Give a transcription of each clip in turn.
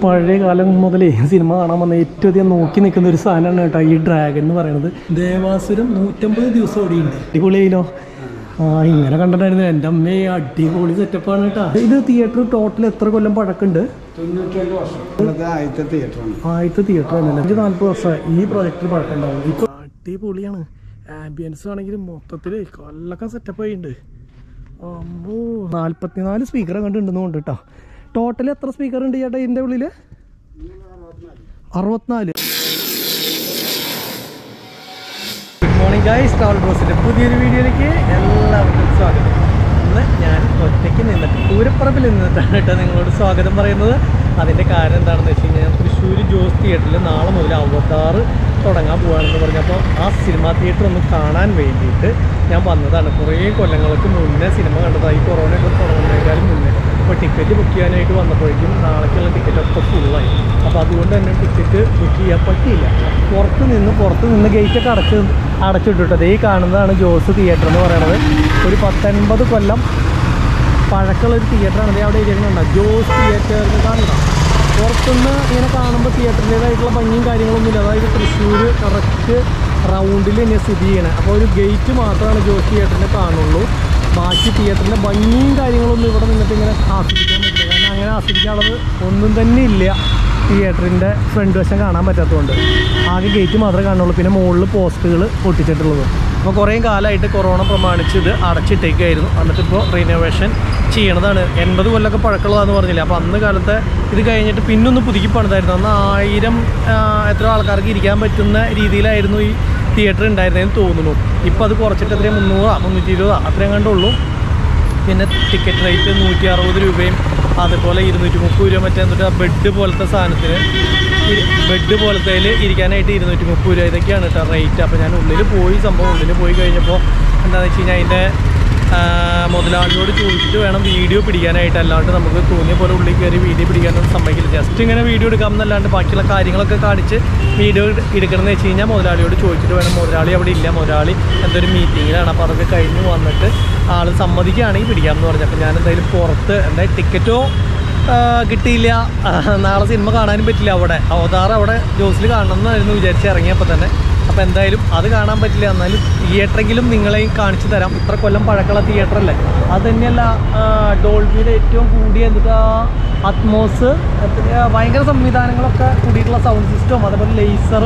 പഴയ കാലം മുതലേ സിനിമ കാണാൻ വന്ന ഏറ്റവും അധികം നോക്കി നിൽക്കുന്ന ഒരു സാധനമാണ് കേട്ടോ ഈ ഡ്രാഗൺ എന്ന് പറയുന്നത് ദേവാസുരം നൂറ്റമ്പത് ദിവസം ഓടിയുണ്ട് അടിപൊളിയായില്ലോ ആ ഇങ്ങനെ കണ്ടിട്ടായിരുന്നു എൻ്റെ അമ്മയെ അടിപൊളി സെറ്റപ്പാണ് കേട്ടോ ഇത് തിയേറ്റർ ടോട്ടൽ എത്ര കൊല്ലം പഴക്കമുണ്ട് തൊണ്ണൂറ്റിരണ്ട് വർഷം ഉള്ളത് ആദ്യത്തെ തിയേറ്ററാണ് ആദ്യത്തെ തിയേറ്റർ തന്നെയല്ലേ അഞ്ച് നാൽപ്പത് വർഷമായി ഈ പ്രൊജക്റ്റിൽ പഴക്കമുണ്ടാവും ഇപ്പോൾ അടിപൊളിയാണ് ആംബിയൻസ് ആണെങ്കിൽ മൊത്തത്തിൽ കൊല്ലൊക്കെ സെറ്റപ്പ് ആയിട്ടുണ്ട് അമ്മോ നാൽപ്പത്തിനാല് സ്പീക്കർ കണ്ടുണ്ടെന്ന് കൊണ്ട് കേട്ടോ ടോട്ടൽ എത്ര സ്പീക്കർ ഉണ്ട് ചേട്ടാ ഇതിൻ്റെ ഉള്ളിൽ അറുപത്തിനാല് ഗുഡ് മോർണിംഗ് ഗായ്സ് ട്രാവൽ ബോസിൻ്റെ പുതിയൊരു വീഡിയോയിലേക്ക് എല്ലാവർക്കും സ്വാഗതം ഇന്ന് ഞാൻ ഒറ്റയ്ക്ക് നിന്നിട്ട് പൂരപ്പറമ്പിൽ നിന്നിട്ടാണ് കേട്ടോ നിങ്ങളോട് സ്വാഗതം പറയുന്നത് അതിൻ്റെ കാരണം എന്താണെന്ന് വെച്ച് കഴിഞ്ഞാൽ തൃശ്ശൂർ ജോസ് തിയേറ്ററിൽ നാളെ മുതൽ അവതാറ് തുടങ്ങാൻ പോവാണെന്ന് പറഞ്ഞപ്പോൾ ആ സിനിമാ തിയേറ്റർ ഒന്ന് കാണാൻ വേണ്ടിയിട്ട് ഞാൻ വന്നതാണ് കുറേ കൊല്ലങ്ങൾക്ക് മുന്നേ സിനിമ കണ്ടതാണ് ഈ കൊറോണയൊക്കെ തുടങ്ങുന്നതിനേക്കാളും മുന്നേ അപ്പോൾ ടിക്കറ്റ് ബുക്ക് ചെയ്യാനായിട്ട് വന്നപ്പോഴേക്കും നാളേക്കുള്ള ടിക്കറ്റൊക്കെ ഫുള്ളായി അപ്പോൾ അതുകൊണ്ട് തന്നെ ടിക്കറ്റ് ബുക്ക് ചെയ്യാൻ പറ്റിയില്ല പുറത്ത് നിന്ന് പുറത്ത് നിന്ന് ഗേറ്റൊക്കെ അടച്ച് അടച്ചിട്ടിട്ടത് ഈ കാണുന്നതാണ് ജോസ് തിയേറ്റർ എന്ന് പറയുന്നത് ഒരു പത്തൊൻപത് കൊല്ലം പഴക്കമുള്ള ഒരു തിയേറ്ററാണ് ഇത് അവിടെ ഇരിക്കുന്നുണ്ടോ ജോസ് തിയേറ്റർ എന്ന് കാണുന്നുണ്ടോ പുറത്തുനിന്ന് ഇങ്ങനെ കാണുമ്പോൾ തിയേറ്ററിൻ്റേതായിട്ടുള്ള ഭംഗിയും കാര്യങ്ങളൊന്നുമില്ല അതായത് തൃശ്ശൂർ കറക്റ്റ് റൗണ്ടിൽ തന്നെ സ്ഥിതി ചെയ്യണേ അപ്പോൾ ഒരു ഗേറ്റ് മാത്രമാണ് ജോസ് തിയേറ്ററിന് കാണുള്ളൂ ബാക്കി തിയേറ്ററിൻ്റെ ഭംഗിയും കാര്യങ്ങളൊന്നും ഇവിടെ നിന്നിട്ട് ഇങ്ങനെ ആസ്വദിക്കാൻ പറ്റില്ല കാരണം അങ്ങനെ ആസ്വദിക്കാനുള്ളത് ഒന്നും തന്നെ ഇല്ല തിയേറ്ററിൻ്റെ ഫ്രണ്ട് വശം കാണാൻ പറ്റാത്തതുകൊണ്ട് ആകെ ഗേറ്റ് മാത്രമേ കാണുള്ളൂ പിന്നെ മുകളിൽ പോസ്റ്റുകൾ ഒട്ടിച്ചിട്ടുള്ളത് അപ്പോൾ കുറേ കാലമായിട്ട് കൊറോണ പ്രമാണിച്ച് ഇത് അടച്ചിട്ടേക്കായിരുന്നു എന്നിട്ട് ഇപ്പോൾ റിനോവേഷൻ ചെയ്യണതാണ് എൺപത് കൊല്ലമൊക്കെ പഴക്കമുള്ളതാന്ന് പറഞ്ഞില്ല അപ്പോൾ അന്ന് കാലത്തെ ഇത് കഴിഞ്ഞിട്ട് പിന്നൊന്ന് പുതുക്കി പണിതായിരുന്നു അന്ന് ആയിരം ആ, എത്ര ആൾക്കാർക്ക് ഇരിക്കാൻ പറ്റുന്ന രീതിയിലായിരുന്നു ഈ തിയേറ്റർ ഉണ്ടായിരുന്നതെന്ന് തോന്നുന്നു ഇപ്പോൾ അത് കുറച്ചിട്ട് എത്രയും മുന്നൂറാ മുന്നൂറ്റി ഇരുപതാ അത്രയും കണ്ടുള്ളൂ പിന്നെ ടിക്കറ്റ് റേറ്റ് നൂറ്റി അറുപത് രൂപയും അതുപോലെ ഇരുന്നൂറ്റി മുപ്പത് രൂപ മറ്റേ എന്നിട്ട് ആ ബെഡ് പോലത്തെ സാധനത്തിന് ബെഡ് പോലത്തേൽ ഇരിക്കാനായിട്ട് ഇരുന്നൂറ്റി മുപ്പത് രൂപ ഇതൊക്കെയാണ് കേട്ടോ റേറ്റ് അപ്പോൾ ഞാൻ ഉള്ളിൽ പോയി സംഭവം ഉള്ളിൽ പോയി കഴിഞ്ഞപ്പോൾ എന്താണെന്ന് വെച്ച് കഴിഞ്ഞാൽ അതിൻ്റെ മുതലാളിയോട് ചോദിച്ചിട്ട് വേണം വീഡിയോ പിടിക്കാനായിട്ട് അല്ലാണ്ട് നമുക്ക് തോന്നിയ പോലെ ഉള്ളിൽ കയറി വീഡിയോ പിടിക്കാനൊന്നും സമ്മതിക്കില്ല ജസ്റ്റ് ഇങ്ങനെ വീഡിയോ എടുക്കാം എന്നല്ലാണ്ട് ബാക്കിയുള്ള കാര്യങ്ങളൊക്കെ കാണിച്ച് വീഡിയോ എടുക്കണമെന്ന് വെച്ച് കഴിഞ്ഞാൽ മുതലാളിയോട് ചോദിച്ചിട്ട് വേണം മുതലാളി അവിടെ ഇല്ല മുതലാളി എന്തൊരു മീറ്റിങ്ങിലാണ് അപ്പോൾ അതൊക്കെ കഴിഞ്ഞ് വന്നിട്ട് ആൾ സമ്മതിക്കുകയാണെങ്കിൽ പിടിക്കാമെന്ന് പറഞ്ഞു അപ്പോൾ ഞാൻ എന്തായാലും പുറത്ത് എൻ്റെ ടിക്കറ്റോ കിട്ടിയില്ല ആ, നാളെ സിനിമ കാണാനും പറ്റില്ല അവിടെ അവതാർ അവിടെ ജോസിൽ കാണണം എന്നായിരുന്നു വിചാരിച്ച് ഇറങ്ങിയപ്പോൾ തന്നെ അപ്പോൾ എന്തായാലും അത് കാണാൻ പറ്റില്ല എന്നാലും തിയേറ്ററെങ്കിലും നിങ്ങളെയും കാണിച്ചു തരാം ഇത്ര കൊല്ലം പഴക്കമുള്ള തിയേറ്റർ അല്ലേ അത് തന്നെയല്ല ഡോൾബിയുടെ ഏറ്റവും കൂടിയ എന്താ അറ്റ്മോസ് ഭയങ്കര സംവിധാനങ്ങളൊക്കെ കൂടിയിട്ടുള്ള സൗണ്ട് സിസ്റ്റം അതേപോലെ ലേസർ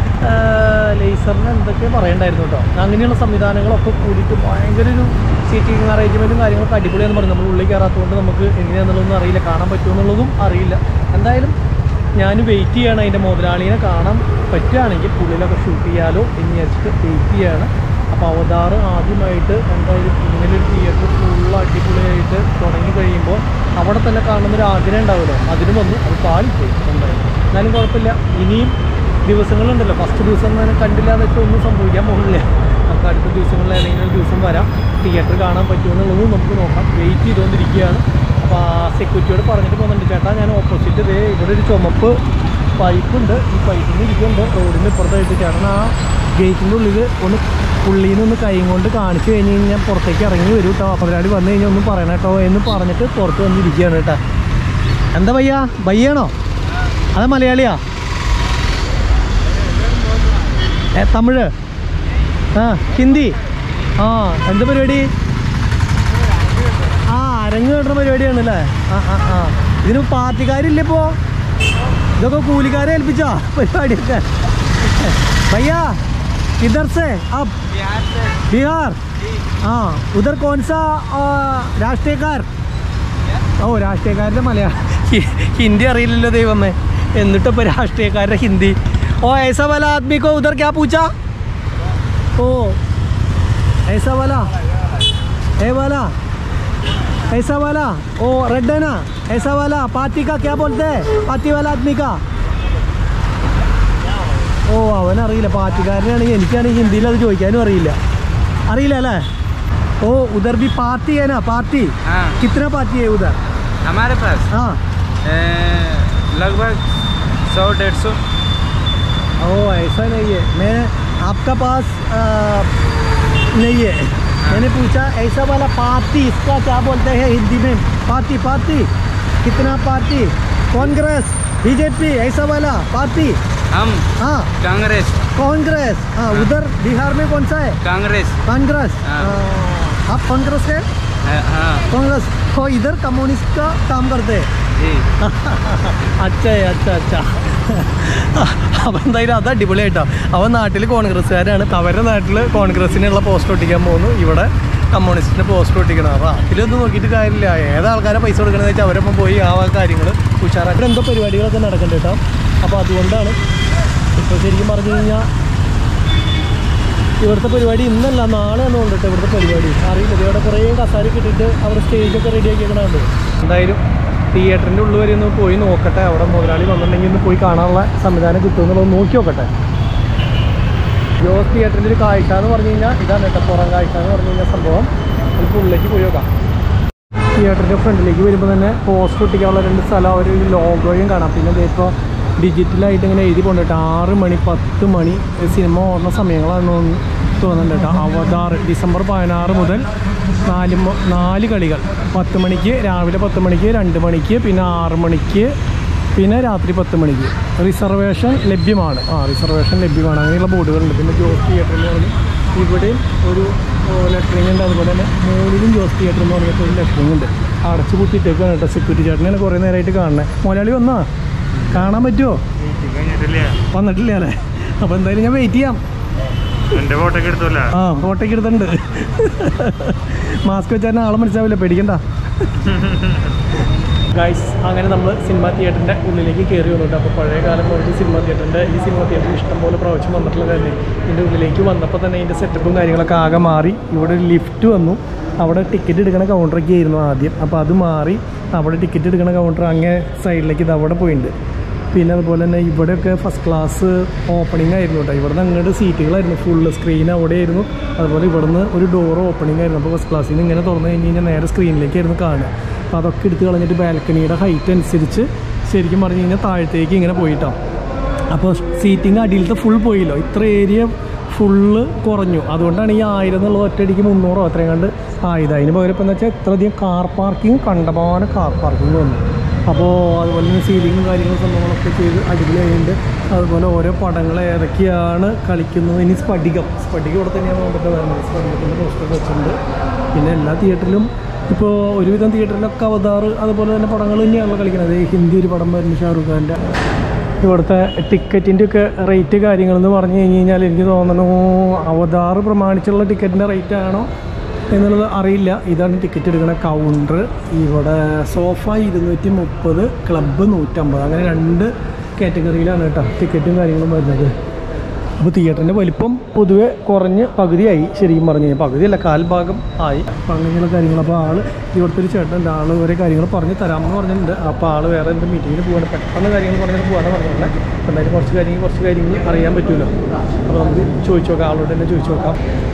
ലേസറിന് എന്തൊക്കെ പറയണ്ടായിരുന്നു കേട്ടോ അങ്ങനെയുള്ള സംവിധാനങ്ങളൊക്കെ കൂടിയിട്ട് ഭയങ്കര ഒരു സീറ്റിംഗ് അറേഞ്ച്മെൻറ്റും കാര്യങ്ങളൊക്കെ അടിപൊളിയാന്ന് പറഞ്ഞു നമ്മൾ ഉള്ളിൽ കയറാത്തതുകൊണ്ട് നമുക്ക് എങ്ങനെയാണെന്നുള്ളതൊന്നും അറിയില്ല കാണാൻ പറ്റുമോ എന്നുള്ളതും അറിയില്ല എന്തായാലും ഞാൻ വെയിറ്റ് ചെയ്യണം അതിൻ്റെ മുതലാളിനെ കാണാൻ പറ്റുകയാണെങ്കിൽ പുള്ളിലൊക്കെ ഷൂട്ട് ചെയ്യാലോ എന്ന് വിചാരിച്ചിട്ട് വെയിറ്റ് ചെയ്യാണ് അപ്പോൾ അവതാറ് ആദ്യമായിട്ട് എന്തായാലും ഇങ്ങനെ ഒരു തിയേറ്റർ ഫുൾ അടിപൊളിയായിട്ട് തുടങ്ങി കഴിയുമ്പോൾ അവിടെ തന്നെ കാണുന്നൊരു ആഗ്രഹം ഉണ്ടാവുമല്ലോ അതിന് വന്നു അത് പാളിപ്പോയി എന്തായാലും എന്നാലും കുഴപ്പമില്ല ഇനിയും ദിവസങ്ങളുണ്ടല്ലോ ഫസ്റ്റ് ദിവസം തന്നെ കണ്ടില്ല എന്ന് വെച്ചാൽ ഒന്നും സംഭവിക്കാൻ പോകുന്നില്ല നമുക്ക് അടുത്ത ദിവസങ്ങളിൽ ഏതെങ്കിലും ഒരു ദിവസം വരാം തിയേറ്റർ കാണാൻ പറ്റുമോ എന്നുള്ളതും നമുക്ക് നോക്കാം വെയിറ്റ് ചെയ്തുകൊണ്ടിരിക്കുകയാണ് അപ്പോൾ ആ സെക്യൂരിറ്റിയോട് പറഞ്ഞിട്ട് പോകുന്നുണ്ട് ചേട്ടാ ഞാൻ ഓപ്പോസിറ്റ് ഇതേ ഇവിടെ ഒരു ചുമപ്പ് പൈപ്പുണ്ട് ഈ പൈപ്പിൽ നിന്ന് ഇരിക്കുന്നുണ്ട് റോഡിന് ഇപ്പുറത്തായിട്ട് ചേട്ടൻ ആ ഗേറ്റിൻ്റെ ഉള്ളിൽ ഒന്ന് പുള്ളിയിൽ നിന്ന് കൈ കൊണ്ട് കാണിച്ചു കഴിഞ്ഞ് കഴിഞ്ഞാൽ പുറത്തേക്ക് ഇറങ്ങി വരും കേട്ടോ അപ്പോൾ ഒരാൾ വന്നു കഴിഞ്ഞാൽ ഒന്നും പറയണം കേട്ടോ എന്ന് പറഞ്ഞിട്ട് പുറത്ത് വന്നിരിക്കുകയാണ് കേട്ടോ എന്താ ഭയ്യ ഭയ്യാണോ അതാ മലയാളിയാ ഏ തമിഴ് ആ ഹിന്ദി ആ എന്താ പരിപാടി ആ അരങ്ങ് കെട്ടുന്ന പരിപാടിയാണ് അല്ലേ ആ ആ ആ ഇതിന് പാർട്ടിക്കാരില്ല ഇപ്പോ ഇതൊക്കെ കൂലിക്കാരെ ഏൽപ്പിച്ചോ പരിപാടിയൊക്കെ ഭയ്യാ ഇധർ സെ അബ് ബിഹാർ ആ ഉധർ കോൺസാ രാഷ്ട്രീയക്കാർ ഓ രാഷ്ട്രീയക്കാരുടെ മലയാളം ഹി- ഹിന്ദി അറിയില്ലല്ലോ ദൈവമേ എന്നിട്ടിപ്പോൾ രാഷ്ട്രീയക്കാരുടെ ഹിന്ദി ഓ ऐसा वाला आदमी को उधर क्या पूछा ओ ऐसा वाला ए वाला ऐसा वाला ओ रेड है ना ऐसा वाला पार्टी का क्या बोलते हैं पार्टी वाला आदमी का ഓ അവനറിയില്ല പാർട്ടിക്കാരനാണെങ്കിൽ എനിക്കാണെങ്കിൽ ഹിന്ദിയിൽ അത് ചോദിക്കാനും അറിയില്ല അറിയില്ല അല്ലേ ഓ ഉധർ ബി പാർട്ടി है ना पार्टी हाँ कितना पार्टी है उधर हमारे पास हाँ ए, लगभग सौ डेढ़ सौ ओ ऐसा नहीं है मैं आपका पास आ, नहीं है मैंने पूछा ऐसा वाला पार्टी इसका क्या बोलते हैं हिंदी में पार्टी पार्टी कितना पार्टी कांग्रेस बीजेपी ऐसा वाला पार्टी हम हाँ कांग्रेस कांग्रेस हाँ उधर बिहार में कौन सा है कांग्रेस कांग्रेस हाँ। हाँ, आप कांग्रेस है हाँ, हाँ कांग्रेस तो इधर कम्युनिस्ट का काम करते हैं जी അച്ഛേ അച്ഛ അച്ഛ അപ്പം എന്തായാലും അത് അടിപൊളിയായിട്ടോ അവൻ നാട്ടിൽ കോൺഗ്രസ്സുകാരാണ് അവരുടെ നാട്ടിൽ കോൺഗ്രസ്സിനുള്ള പോസ്റ്റ് ഒട്ടിക്കാൻ പോകുന്നു ഇവിടെ കമ്മ്യൂണിസ്റ്റിൻ്റെ പോസ്റ്റ് ഒട്ടിക്കണം അപ്പോൾ അതിലൊന്നും നോക്കിയിട്ട് കാര്യമില്ല ഏത് ആൾക്കാരെ പൈസ കൊടുക്കണമെന്ന് വെച്ചാൽ അവരൊപ്പം പോയി ആ കാര്യങ്ങൾ ഉഷാറാക്കി എന്തോ പരിപാടികളൊക്കെ നടക്കുന്നുണ്ട് കേട്ടോ അപ്പോൾ അതുകൊണ്ടാണ് ഇപ്പോൾ ശരിക്കും പറഞ്ഞു കഴിഞ്ഞാൽ ഇവിടുത്തെ പരിപാടി ഇന്നല്ല നാളെയാണ് കൊണ്ടിട്ട് ഇവിടുത്തെ പരിപാടി അറിയില്ല ഇവിടെ കുറേ കസാരയൊക്കെ ഇട്ടിട്ട് അവിടെ സ്റ്റേജൊക്കെ റെഡി ആക്കിയേക്കണുണ്ട് എന്തായാലും തിയേറ്ററിൻ്റെ ഉള്ളിൽ വരെ ഒന്ന് പോയി നോക്കട്ടെ അവിടെ മുതലാളി വന്നിട്ടുണ്ടെങ്കിൽ ഒന്ന് പോയി കാണാനുള്ള സംവിധാനം കിട്ടുമെന്നുള്ളത് നോക്കി നോക്കട്ടെ ജോസ് തിയേറ്ററിൻ്റെ ഒരു കാഴ്ച എന്ന് പറഞ്ഞു കഴിഞ്ഞാൽ ഇതാണ് കേട്ടോ പുറം കാഴ്ച എന്ന് പറഞ്ഞു കഴിഞ്ഞാൽ സംഭവം നമുക്ക് ഉള്ളിലേക്ക് പോയി നോക്കാം തിയേറ്ററിൻ്റെ ഫ്രണ്ടിലേക്ക് വരുമ്പോൾ തന്നെ പോസ്റ്റർ ഒട്ടിക്കാനുള്ള രണ്ട് സ്ഥലം ഒരു ലോഗോയും കാണാം പിന്നെ ദേ ഇപ്പോൾ ഡിജിറ്റലായിട്ട് ഇങ്ങനെ എഴുതി കൊണ്ടിട്ട് ആറ് മണി പത്ത് മണി സിനിമ ഓടുന്ന സമയങ്ങളാണെന്ന് തോന്നുന്നു- തോന്നുന്നുണ്ട് കേട്ടോ അവതാർ ഡിസംബർ പതിനാറ് മുതൽ നാല് മ- നാല് കളികൾ പത്ത് മണിക്ക് രാവിലെ പത്ത് മണിക്ക് രണ്ട് മണിക്ക് പിന്നെ ആറ് മണിക്ക് പിന്നെ രാത്രി പത്ത് മണിക്ക് റിസർവേഷൻ ലഭ്യമാണ് ആ റിസർവേഷൻ ലഭ്യമാണ് അങ്ങനെയുള്ള ബോർഡുകളുണ്ട് പിന്നെ ജോസ് തിയേറ്റർ എന്ന് പറഞ്ഞ് ഇവിടെയും ഒരു ലെറ്ററിങ് ഉണ്ട് അതുപോലെ തന്നെ മുകളിലും ജോസ് തിയേറ്റർ എന്ന് പറഞ്ഞിട്ട് ഒരു ലെറ്ററിങ് ഉണ്ട് അടച്ചു പൂട്ടിയിട്ടേക്കാണ് കേട്ടോ സെക്യൂരിറ്റി ചേട്ടനാണ് കുറേ നേരമായിട്ട് കാണുന്നത് മലയാളി വന്നാ കാണാൻ പറ്റുമോ വന്നിട്ടില്ല അല്ലേ അപ്പോൾ എന്തായാലും ഞാൻ വെയിറ്റ് ചെയ്യാം എന്റെ ഫോട്ടോ ഒക്കെ എടുത്തോല്ല ആ ഫോട്ടോയ്ക്ക് എടുത്തിട്ടുണ്ട് മാസ്ക് വെച്ചാൽ ആളെ മനസ്സിലാവില്ല പേടിക്കണ്ട ഗൈസ് അങ്ങനെ നമ്മൾ സിനിമ തിയേറ്ററിൻ്റെ ഉള്ളിലേക്ക് കയറി വന്നിട്ട് അപ്പോൾ പഴയ കാലം മുതൽ സിനിമ തിയേറ്ററിൻ്റെ ഈ സിനിമ തിയേറ്ററിൽ ഇഷ്ടംപോലെ പ്രാവശ്യം വന്നിട്ടുള്ള കാര്യം ഇതിൻ്റെ ഉള്ളിലേക്ക് വന്നപ്പോൾ തന്നെ ഇതിൻ്റെ സെറ്റപ്പും കാര്യങ്ങളൊക്കെ ആകെ മാറി ഇവിടെ ഒരു ലിഫ്റ്റ് വന്നു അവിടെ ടിക്കറ്റ് എടുക്കണ കൗണ്ടറൊക്കെ ആയിരുന്നു ആദ്യം അപ്പോൾ അത് മാറി അവിടെ ടിക്കറ്റ് എടുക്കണ കൗണ്ടർ അങ്ങേ സൈഡിലേക്ക് ഇത് അവിടെ പോയിട്ടുണ്ട് പിന്നെ അതുപോലെ തന്നെ ഇവിടെയൊക്കെ ഫസ്റ്റ് ക്ലാസ് ഓപ്പണിംഗ് ആയിരുന്നു കേട്ടോ ഇവിടുന്ന് അങ്ങോട്ട് സീറ്റുകളായിരുന്നു ഫുള്ള് സ്ക്രീൻ അവിടെയായിരുന്നു അതുപോലെ ഇവിടുന്ന് ഒരു ഡോർ ഓപ്പണിംഗ് ആയിരുന്നു അപ്പോൾ ഫസ്റ്റ് ക്ലാസ്സിൽ നിന്ന് ഇങ്ങനെ തുറന്നു കഴിഞ്ഞ് കഴിഞ്ഞാൽ നേരെ സ്ക്രീനിലേക്കായിരുന്നു കാണുക അപ്പോൾ അതൊക്കെ എടുത്ത് കളഞ്ഞിട്ട് ബാൽക്കണിയുടെ ഹൈറ്റ് അനുസരിച്ച് ശരിക്കും പറഞ്ഞു കഴിഞ്ഞാൽ താഴത്തേക്ക് ഇങ്ങനെ പോയിട്ടോ അപ്പോൾ സീറ്റിംഗ് അടിയിലത്തെ ഫുൾ പോയില്ലോ ഇത്ര ഏരിയ ഫുള്ള് കുറഞ്ഞു അതുകൊണ്ടാണ് ഈ ആയിരം എന്നുള്ളത് ഒറ്റയടിക്ക് മുന്നൂറോ അത്രയും കണ്ട് ആയത് അതിന് പകരം ഇപ്പം എന്ന് വെച്ചാൽ ഇത്രയധികം കാർ പാർക്കിംഗ് കണ്ടമാനം കാർ പാർക്കിംഗ് വന്നു അപ്പോൾ അതുപോലെ തന്നെ സീലിങ്ങും കാര്യങ്ങളും സംഭവങ്ങളൊക്കെ ചെയ്ത് അടിപൊളിയായിട്ടുണ്ട് അതുപോലെ ഓരോ പടങ്ങൾ ഏതൊക്കെയാണ് കളിക്കുന്നത് ഇനി സ്ഫടികം സ്ഫടികം ഇവിടെ തന്നെയാണ് കൊണ്ടിട്ട് വരുന്നത് സ്ഫടികത്തിൻ്റെ പോസ്റ്റർ വെച്ചിട്ടുണ്ട് പിന്നെ എല്ലാ തിയേറ്ററിലും ഇപ്പോൾ ഒരുവിധം തിയേറ്ററിലൊക്കെ അവതാർ അതുപോലെ തന്നെ പടങ്ങൾ തന്നെയാണല്ലോ കളിക്കുന്നത് ഈ ഹിന്ദി ഒരു പടം വരുന്നു ഷാറൂഖ് ഖാൻ്റെ ഇവിടുത്തെ ടിക്കറ്റിൻ്റെ ഒക്കെ റേറ്റ് കാര്യങ്ങളെന്ന് പറഞ്ഞു കഴിഞ്ഞ് കഴിഞ്ഞാൽ എനിക്ക് തോന്നുന്നു അവതാർ പ്രമാണിച്ചുള്ള ടിക്കറ്റിൻ്റെ റേറ്റ് ആണോ എന്നുള്ളത് അറിയില്ല ഇതാണ് ടിക്കറ്റ് എടുക്കുന്ന കൗണ്ടർ ഇവിടെ സോഫ ഇരുന്നൂറ്റി മുപ്പത് ക്ലബ്ബ് നൂറ്റമ്പത് അങ്ങനെ രണ്ട് കാറ്റഗറിയിലാണ് കേട്ടോ ടിക്കറ്റും കാര്യങ്ങളും വരുന്നത് അപ്പോൾ തിയേറ്ററിൻ്റെ വലിപ്പം പൊതുവെ കുറഞ്ഞ് പകുതിയായി ശരിക്കും പറഞ്ഞു കഴിഞ്ഞാൽ പകുതിയല്ല കാൽഭാഗം ആയി അപ്പോൾ അങ്ങനെയുള്ള കാര്യങ്ങൾ അപ്പോൾ ആൾ ഇവിടുത്തെ ഒരു ചേട്ടനുണ്ട് ആൾ ഓരോ കാര്യങ്ങൾ പറഞ്ഞ് തരാമെന്ന് പറഞ്ഞിട്ടുണ്ട് അപ്പോൾ ആൾ വേറെ എന്ത് മീറ്റിങ്ങിന് പോകാൻ പെട്ടെന്ന് കാര്യങ്ങൾ പറഞ്ഞിട്ട് പോകാമെന്ന് പറഞ്ഞിട്ടുണ്ട് അപ്പോൾ എന്തായാലും കുറച്ച് കാര്യങ്ങൾ കുറച്ച് കാര്യങ്ങൾ അറിയാൻ പറ്റുമല്ലോ അപ്പോൾ നമുക്ക് ചോദിച്ചു നോക്കാം ആളോട് തന്നെ ചോദിച്ചു നോക്കാം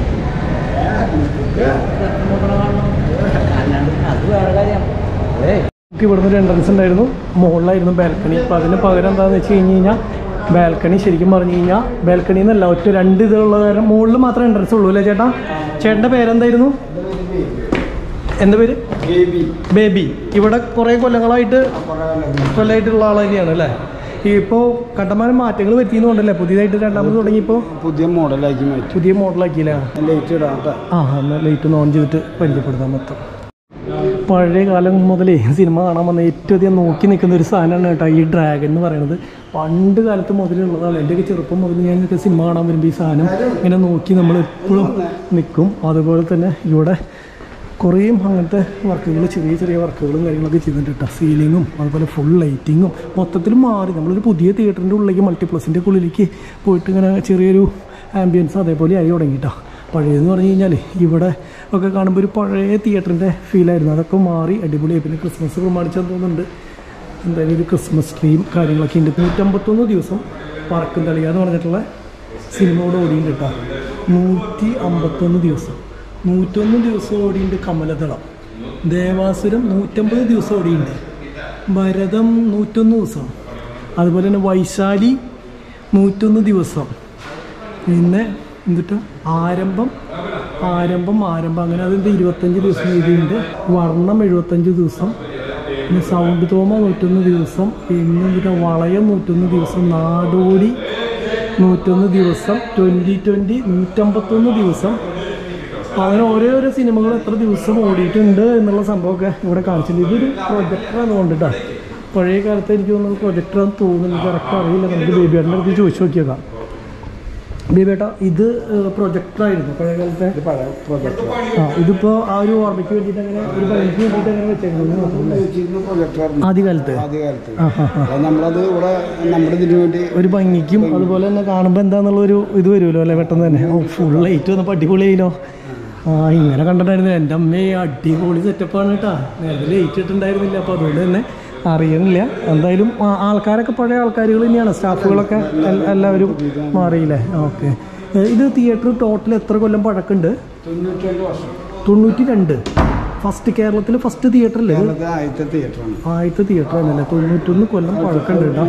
നമുക്ക് ഇവിടുന്ന് ഒരു എൻട്രൻസ് ഉണ്ടായിരുന്നു മുകളിലായിരുന്നു ബാൽക്കണി അപ്പോൾ അതിന് പകരം എന്താണെന്ന് വെച്ച് കഴിഞ്ഞ് കഴിഞ്ഞാൽ ബാൽക്കണി ശരിക്കും പറഞ്ഞു കഴിഞ്ഞാൽ ബാൽക്കണി എന്നല്ല ഒറ്റ രണ്ട് ഇതുള്ള കാരണം മുകളിൽ മാത്രമേ എൻട്രൻസ് ഉള്ളൂ അല്ലേ ചേട്ടാ ചേട്ടൻ്റെ പേരെന്തായിരുന്നു എന്താ പേര് ബേബി ഇവിടെ കുറേ കൊല്ലങ്ങളായിട്ട് കൊല്ലമായിട്ടുള്ള ആൾ തന്നെയാണ് അല്ലേ ഇപ്പോൾ കണ്ടമാനം മാറ്റങ്ങൾ വരുത്തിയെന്നുണ്ടല്ലേ പുതിയതായിട്ട് രണ്ടാമത് തുടങ്ങിയപ്പോൾ പുതിയ മോഡലാക്കി മാറ്റി പുതിയ മോഡലാക്കിയില്ലേ ലൈറ്റ് ഇടാം കേട്ടോ ആ എന്നാൽ ലൈറ്റ് ഒന്ന് ഓൺ ചെയ്തിട്ട് പരിചയപ്പെടുത്താൻ മൊത്തം പഴയ കാലം മുതലേ സിനിമ കാണാൻ വന്ന ഏറ്റവും അധികം നോക്കി നിൽക്കുന്ന ഒരു സാധനമാണ് കേട്ടോ ഈ ഡ്രാഗൺ എന്ന് പറയുന്നത് പണ്ട് കാലത്ത് മുതലുള്ളതാണ് എൻ്റെയൊക്കെ ചെറുപ്പം മുതൽ ഞാനൊക്കെ സിനിമ കാണാൻ വരുമ്പോൾ ഈ സാധനം ഇങ്ങനെ നോക്കി നമ്മൾ എപ്പോഴും നിൽക്കും അതുപോലെ തന്നെ ഇവിടെ കുറേയും അങ്ങനത്തെ വർക്കുകൾ ചെറിയ ചെറിയ വർക്കുകളും കാര്യങ്ങളൊക്കെ ചെയ്തിട്ടുണ്ട് കേട്ടോ സീലിങ്ങും അതുപോലെ ഫുൾ ലൈറ്റിങ്ങും മൊത്തത്തിൽ മാറി നമ്മളൊരു പുതിയ തിയേറ്ററിൻ്റെ ഉള്ളിലേക്ക് മൾട്ടിപ്ലസിൻ്റെ ഉള്ളിലേക്ക് പോയിട്ട് ഇങ്ങനെ ചെറിയൊരു ആംബിയൻസ് അതേപോലെ ആയി തുടങ്ങിയിട്ടോ പഴയതെന്ന് പറഞ്ഞു കഴിഞ്ഞാൽ ഇവിടെ ഒക്കെ കാണുമ്പോൾ ഒരു പഴയ തിയേറ്ററിൻ്റെ ഫീലായിരുന്നു അതൊക്കെ മാറി അടിപൊളിയായി പിന്നെ ക്രിസ്മസ് പ്രമാണിച്ചെന്ന് തോന്നുന്നുണ്ട് എന്തായാലും ഒരു ക്രിസ്മസ് ട്രീയും കാര്യങ്ങളൊക്കെ ഉണ്ട് നൂറ്റമ്പത്തൊന്ന് ദിവസം പറക്കും തളിക എന്ന് പറഞ്ഞിട്ടുള്ള സിനിമയോട് ഓടിയുണ്ട് കേട്ടോ നൂറ്റി അമ്പത്തൊന്ന് ദിവസം നൂറ്റൊന്ന് ദിവസം ഓടിയുണ്ട് കമലദളം ദേവാസുരം നൂറ്റമ്പത് ദിവസം ഓടിയുണ്ട് ഭരതം നൂറ്റൊന്ന് ദിവസം അതുപോലെ തന്നെ വൈശാലി നൂറ്റൊന്ന് ദിവസം പിന്നെ എന്തിട്ട് ആരംഭം ആരംഭം ആരംഭം അങ്ങനെ അതിൻ്റെ ഇരുപത്തഞ്ച് ദിവസം എഴുതിയിട്ടുണ്ട് വർണ്ണം എഴുപത്തഞ്ച് ദിവസം പിന്നെ സൗണ്ട് തോമ നൂറ്റൊന്ന് ദിവസം പിന്നെ എന്നിട്ട് വളയം നൂറ്റൊന്ന് ദിവസം നാടോടി നൂറ്റൊന്ന് ദിവസം ട്വൻറ്റി ട്വൻറ്റി നൂറ്റമ്പത്തൊന്ന് ദിവസം അങ്ങനെ ഓരോ ഓരോ സിനിമകൾ എത്ര ദിവസം ഓടിയിട്ടുണ്ട് എന്നുള്ള സംഭവമൊക്കെ ഇവിടെ കാണിച്ചിട്ടുണ്ട് ഇതൊരു പ്രൊജക്ടറാണ് കൊണ്ടിട്ടാ പഴയ കാലത്ത് എനിക്ക് തോന്നുന്നത് പ്രൊജക്ടറാന്ന് തോന്നുന്നു കറക്റ്റ് അറിയില്ല നമുക്ക് ബേബിയേട്ടൻ്റെ അടുത്ത് ചോദിച്ചു നോക്കിയേക്കാം ബേബിയേട്ടാ ഇത് പ്രൊജക്ടറായിരുന്നു പഴയ കാലത്തെ ഇത് പഴയ പ്രൊജക്ടർ ആ ഇതിപ്പോൾ ആ ഒരു ഓർമ്മയ്ക്ക് വേണ്ടിയിട്ട് അങ്ങനെ ഒരു പണിക്ക് വേണ്ടിയിട്ട് അങ്ങനെ വെച്ചേക്കുന്നത് മാത്രമല്ലേ വെച്ചിരുന്ന പ്രൊജക്ടറായിരുന്നു ആദ്യകാലത്ത് ആദ്യകാലത്ത് ആ ആ ആ അത് നമ്മളത് ഇവിടെ നമ്മുടെ ഇതിനു വേണ്ടി ഒരു ഭംഗിക്കും അതുപോലെ തന്നെ കാണുമ്പോൾ എന്താന്നുള്ളൊരു ഇത് വരുമല്ലോ അല്ലേ പെട്ടെന്ന് തന്നെ ഓ ഫുൾ ലൈറ്റ് വന്നപ്പോൾ അടിപൊളിയായില്ലോ ആ ഇങ്ങനെ കണ്ടിട്ടായിരുന്നു എൻ്റെ അമ്മയെ അടിപൊളി സെറ്റപ്പാണ് കേട്ടാ നേരത്തെ ലൈറ്റ് ഇട്ടുണ്ടായിരുന്നില്ല അപ്പോൾ അതുകൊണ്ട് തന്നെ അറിയണില്ല എന്തായാലും ആ- ആൾക്കാരൊക്കെ പഴയ ആൾക്കാരുകൾ തന്നെയാണ് സ്റ്റാഫുകളൊക്കെ എൽ- എല്ലാവരും മാറിയില്ലേ ഓക്കെ ഇത് തിയേറ്റർ ടോട്ടൽ എത്ര കൊല്ലം പഴക്കമുണ്ട് തൊണ്ണൂറ്റി രണ്ട് വർഷം തൊണ്ണൂറ്റി രണ്ട് ഫസ്റ്റ് കേരളത്തിൽ ഫസ്റ്റ് തിയേറ്റർ അല്ലേ ഇത്? കേരളത്തിലെ ആദ്യത്തെ തിയേറ്ററാണ് ആദ്യത്തെ തിയേറ്റർ ആണല്ലേ തൊണ്ണൂറ്റൊന്ന് കൊല്ലം പഴക്കമുണ്ട് കേട്ടോ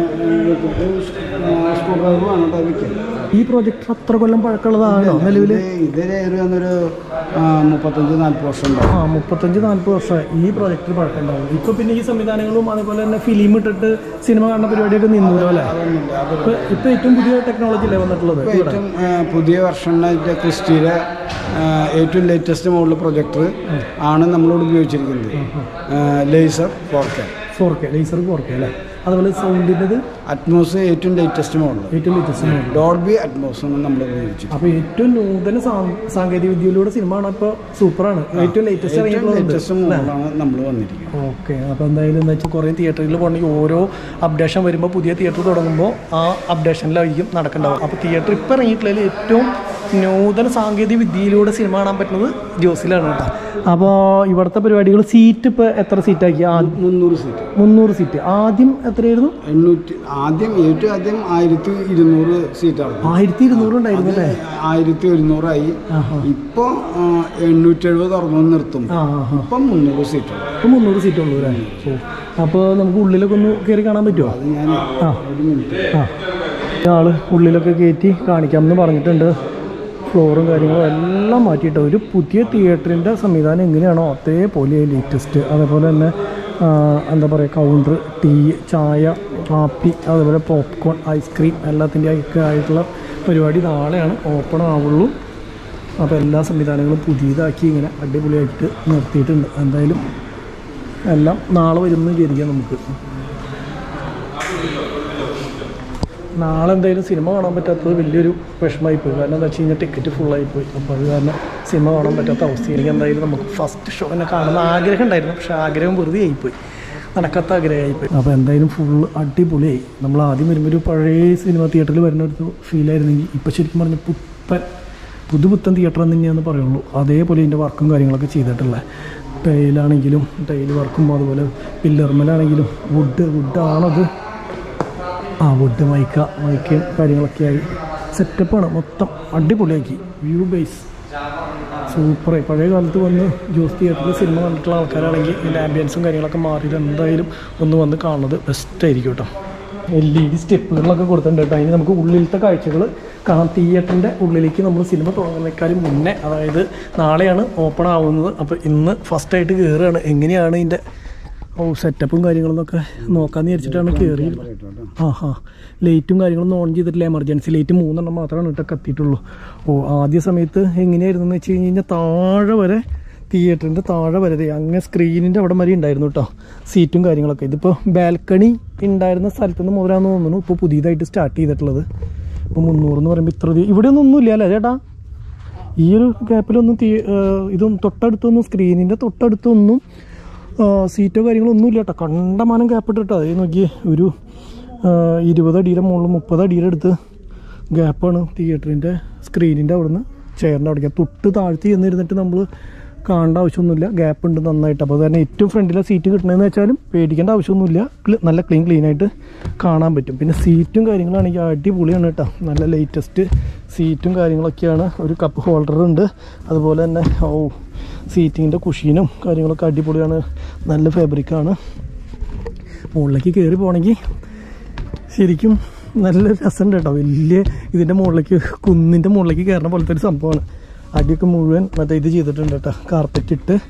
സ്കൂൾ ഡ്രൈവറാണ് കേട്ടോ വിൽക്കുന്നത് ഈ പ്രൊജക്ടർ അത്ര കൊല്ലം പഴക്കമുള്ളതാണോ നിലവിൽ ഇത് ഒരു വന്നൊരു ആ, മുപ്പത്തഞ്ച് നാൽപ്പത് വർഷം ഉണ്ടാവും ആ മുപ്പത്തഞ്ച് നാൽപ്പത് വർഷം ഈ പ്രൊജക്ടർ പഴക്കമുണ്ടാവും ഇപ്പൊ പിന്നെ ഈ സംവിധാനങ്ങളും അതേപോലെ തന്നെ ഫിലിം ഇട്ടിട്ട് സിനിമ കാണുന്ന പരിപാടിയൊക്കെ നിന്നല്ലോ അല്ലേ അതൊന്നുമില്ല അത് ഇപ്പൊ ഇപ്പൊ ഏറ്റവും പുതിയ ടെക്നോളജി അല്ലേ വന്നിട്ടുള്ളത് ഇപ്പൊ ഇവിടെ ഏറ്റവും ആ, പുതിയ വെർഷനായിട്ട് ക്രിസ്റ്റിയുടെ ആ, ഏറ്റവും ലേറ്റസ്റ്റ് മോഡൽ പ്രൊജക്ടർ ആണ് നമ്മളോട് ഉപയോഗിച്ചിരിക്കുന്നത് laser four K four K laser four K അല്ലേ അതുപോലെ സൗണ്ടിൻ്റെത് അറ്റ്മോസ് ഏറ്റവും ലേറ്റസ്റ്റ് മോഡൽ ഏറ്റവും ലേറ്റസ്റ്റ് ഡോൾബി അറ്റ്മോസ് ആണ് നമ്മൾ ഉപയോഗിച്ചത് അപ്പൊ ഏറ്റവും നൂതന സാ- സാങ്കേതിക വിദ്യയിലൂടെ സിനിമ കാണാൻ ഇപ്പോൾ സൂപ്പറാണ് ഏറ്റവും ലേറ്റസ്റ്റ് ഏറ്റവും ഇറങ്ങിയിട്ടുള്ളത് ലേറ്റസ്റ്റ് മോഡലാണ് നമ്മൾ വന്നിരിക്കുന്നത് ഓക്കെ അപ്പോൾ എന്തായാലും എന്താ വെച്ചാൽ കുറേ തിയേറ്ററിൽ പോകണമെങ്കിൽ ഓരോ അപ്ഡേഷൻ വരുമ്പോൾ പുതിയ തിയേറ്റർ തുടങ്ങുമ്പോൾ ആ അപ്ഡേഷനിലായിരിക്കും നടക്കേണ്ടത് അപ്പോൾ തിയേറ്റർ ഇപ്പോൾ ഇറങ്ങിയിട്ടുള്ളതിൽ ഏറ്റവും നൂതന സാങ്കേതിക വിദ്യയിലൂടെ സിനിമ കാണാൻ പറ്റുന്നത് ജോസിലാണ് കേട്ടോ അപ്പോൾ ഇവിടുത്തെ പരിപാടികൾ സീറ്റ് ഇപ്പോൾ എത്ര സീറ്റാക്കി മുന്നൂറ് സീറ്റ് മുന്നൂറ് സീറ്റ് ആദ്യം എത്രയായിരുന്നു എണ്ണൂറ്റി ആദ്യം ഏറ്റവും ആദ്യം ആയിരത്തി ഇരുന്നൂറ് സീറ്റാണ് ആയിരത്തി ഇരുന്നൂറ് ഉണ്ടായിരുന്നു അല്ലേ ആയിരത്തി ഒരുന്നൂറായി ഇപ്പോൾ എണ്ണൂറ്റി എഴുപത് അറുന്നൂറ് നിർത്തും ആ ആ ആ ഇപ്പം മുന്നൂറ് സീറ്റാണ് ഇപ്പോൾ മുന്നൂറ് സീറ്റ് ഉള്ളൂ അല്ലേ ഓ അപ്പോൾ നമുക്ക് ഉള്ളിലൊക്കെ ഒന്ന് കയറി കാണാൻ പറ്റുമോ അത് ഞാൻ ആ ഒരു മിനിറ്റ് ആ ആള് ഉള്ളിലൊക്കെ കയറ്റി കാണിക്കാമെന്ന് പറഞ്ഞിട്ടുണ്ട് ഫ്ലോറും കാര്യങ്ങളും എല്ലാം മാറ്റിയിട്ട് ഒരു പുതിയ തിയേറ്ററിൻ്റെ സംവിധാനം എങ്ങനെയാണോ അതേപോലെ ലേറ്റസ്റ്റ് അതേപോലെ തന്നെ ആ, എന്താ പറയുക കൗണ്ടർ ടീ ചായ കാപ്പി അതേപോലെ പോപ്കോൺ ഐസ്ക്രീം എല്ലാത്തിൻ്റെ ഒക്കെ ആയിട്ടുള്ള പരിപാടി നാളെയാണ് ഓപ്പൺ ആവുള്ളൂ അപ്പോൾ എല്ലാ സംവിധാനങ്ങളും പുതിയതാക്കി ഇങ്ങനെ അടിപൊളിയായിട്ട് നിർത്തിയിട്ടുണ്ട് എന്തായാലും എല്ലാം നാളെ വരുമെന്ന് വിചാരിക്കാം നമുക്ക് നാളെ എന്തായാലും സിനിമ കാണാൻ പറ്റാത്തത് വലിയൊരു വിഷമമായി പോയി കാരണം എന്താ വെച്ച് കഴിഞ്ഞാൽ ടിക്കറ്റ് ഫുള്ളായി പോയി അപ്പോൾ അത് കാരണം സിനിമ കാണാൻ പറ്റാത്ത അവസ്ഥ എനിക്ക് എന്തായാലും നമുക്ക് ഫസ്റ്റ് ഷോ എന്നെ കാണുന്ന ആഗ്രഹം ഉണ്ടായിരുന്നു പക്ഷേ ആഗ്രഹം വെറുതെ ആയിപ്പോയി നടക്കാത്ത ആഗ്രഹമായിപ്പോയി അപ്പോൾ എന്തായാലും ഫുള്ള് അടിപൊളിയായി നമ്മൾ ആദ്യം വരുമ്പോൾ ഒരു പഴയ സിനിമ തിയേറ്ററിൽ വരുന്ന ഒരു ഫീലായിരുന്നെങ്കിൽ ഇപ്പോൾ ശരിക്കും പറഞ്ഞാൽ പുത്തൻ പുതുപുത്തൻ തിയേറ്റർ എന്ന് തന്നെയാണെന്ന് പറയുള്ളൂ അതേപോലെ ഇതിൻ്റെ വർക്കും കാര്യങ്ങളൊക്കെ ചെയ്തിട്ടുള്ള ടൈലാണെങ്കിലും ടൈൽ വർക്കും അതുപോലെ പില്ലർമലാണെങ്കിലും വുഡ് വുഡാണത് ആ വുഡ് മൈക്ക മൈക്കയും കാര്യങ്ങളൊക്കെ ആയി സെറ്റപ്പാണ് മൊത്തം അടിപൊളിയാക്കി വ്യൂ ബേസ് സൂപ്പറായി പഴയ കാലത്ത് വന്ന് ജ്യൂസ് തിയേറ്ററിൽ സിനിമ കണ്ടിട്ടുള്ള ആൾക്കാരാണെങ്കിൽ ഇതിൻ്റെ ആംബിയൻസും കാര്യങ്ങളൊക്കെ മാറിയിട്ട് എന്തായാലും ഒന്ന് വന്ന് കാണുന്നത് ബെസ്റ്റ് ആയിരിക്കും കേട്ടോ എൽ ഇ ഡി സ്റ്റെപ്പുകളൊക്കെ കൊടുത്തിട്ടുണ്ട് കേട്ടോ അതിന് നമുക്ക് ഉള്ളിലത്തെ കാഴ്ചകൾ കാണാം തിയേറ്ററിൻ്റെ ഉള്ളിലേക്ക് നമ്മൾ സിനിമ തുടങ്ങുന്നേക്കാളും മുന്നേ അതായത് നാളെയാണ് ഓപ്പൺ ആവുന്നത് അപ്പോൾ ഇന്ന് ഫസ്റ്റായിട്ട് കയറുകയാണ് എങ്ങനെയാണ് ഇതിൻ്റെ ഓ സെറ്റപ്പും കാര്യങ്ങളൊക്കെ നോക്കാമെന്ന് വിചാരിച്ചിട്ടാണ് കയറിയത് ആ ഹാ ലൈറ്റും കാര്യങ്ങളൊന്നും ഓൺ ചെയ്തിട്ടില്ല എമർജൻസി ലൈറ്റ് മൂന്നെണ്ണം മാത്രമാണ് ഇട്ട് കത്തിയിട്ടുള്ളൂ ഓ ആദ്യ സമയത്ത് എങ്ങനെയായിരുന്നു എന്ന് വെച്ച് കഴിഞ്ഞ് കഴിഞ്ഞാൽ താഴെ വരെ തിയേറ്ററിൻ്റെ താഴെ വരെ ദേ അങ്ങ് സ്ക്രീനിൻ്റെ അവിടെ വരെ ഉണ്ടായിരുന്നു കേട്ടോ സീറ്റും കാര്യങ്ങളൊക്കെ ഇതിപ്പോൾ ബാൽക്കണി ഉണ്ടായിരുന്ന സ്ഥലത്ത് നിന്ന് മുതലാന്ന് തോന്നുന്നു ഇപ്പോൾ പുതിയതായിട്ട് സ്റ്റാർട്ട് ചെയ്തിട്ടുള്ളത് ഇപ്പോൾ മുന്നൂറെന്ന് പറയുമ്പോൾ ഇത്ര ദി- ഇവിടെയൊന്നും ഒന്നുമില്ല അല്ലേ ചേട്ടാ ഈ ഒരു ഗ്യാപ്പിലൊന്നും തീ ഏഹ് ഇതും തൊട്ടടുത്തൊന്നും സ്ക്രീനിൻ്റെ തൊട്ടടുത്തൊന്നും ആഹ് സീറ്റോ കാര്യങ്ങളോ ഒന്നുമില്ല കേട്ടോ കണ്ടമാനം ഗ്യാപ്പ് ഇട്ടിട്ടോ അതേ നോക്കി ഒരു ആഹ് ഇരുപത് അടിയുടെ മുകളിൽ മുപ്പത് അടിയുടെ അടുത്ത് ഗ്യാപ്പാണ് തിയേറ്ററിൻ്റെ സ്ക്രീനിൻ്റെ അവിടുന്ന് ചെയറിൻ്റെ അവിടെ തൊട്ട് താഴ്ത്തി ചെന്നിരുന്നിട്ട് നമ്മൾ കാണേണ്ട ആവശ്യമൊന്നുമില്ല ഗ്യാപ്പ് ഉണ്ട് നന്നായിട്ട് അപ്പോൾ തന്നെ ഏറ്റവും ഫ്രണ്ടിലെ സീറ്റ് കിട്ടണമെന്ന് വെച്ചാലും പേടിക്കേണ്ട ആവശ്യമൊന്നുമില്ല ക്ലി- നല്ല ക്ലീൻ ക്ലീൻ ആയിട്ട് കാണാൻ പറ്റും പിന്നെ സീറ്റും കാര്യങ്ങളാണെങ്കിൽ അടിപൊളിയാണ് കേട്ടോ നല്ല ലേറ്റസ്റ്റ് സീറ്റും കാര്യങ്ങളൊക്കെയാണ് ഒരു കപ്പ് ഹോൾഡർ ഉണ്ട് അതുപോലെ തന്നെ ഓ സീറ്റിങ്ങിൻ്റെ കുഷീനും കാര്യങ്ങളൊക്കെ അടിപൊളിയാണ് നല്ല ഫാബ്രിക്കാണ് മുകളിലേക്ക് കയറി പോകണമെങ്കിൽ ശരിക്കും നല്ല രസമുണ്ട് കേട്ടോ വലിയ ഇതിൻ്റെ മുകളിലേക്ക് കുന്നിൻ്റെ മുകളിലേക്ക് കയറുന്ന പോലത്തെ ഒരു സംഭവമാണ് അടിയൊക്കെ മുഴുവൻ മറ്റേ ഇത് ചെയ്തിട്ടുണ്ട് കേട്ടോ കാർപ്പറ്റ് ഇട്ട്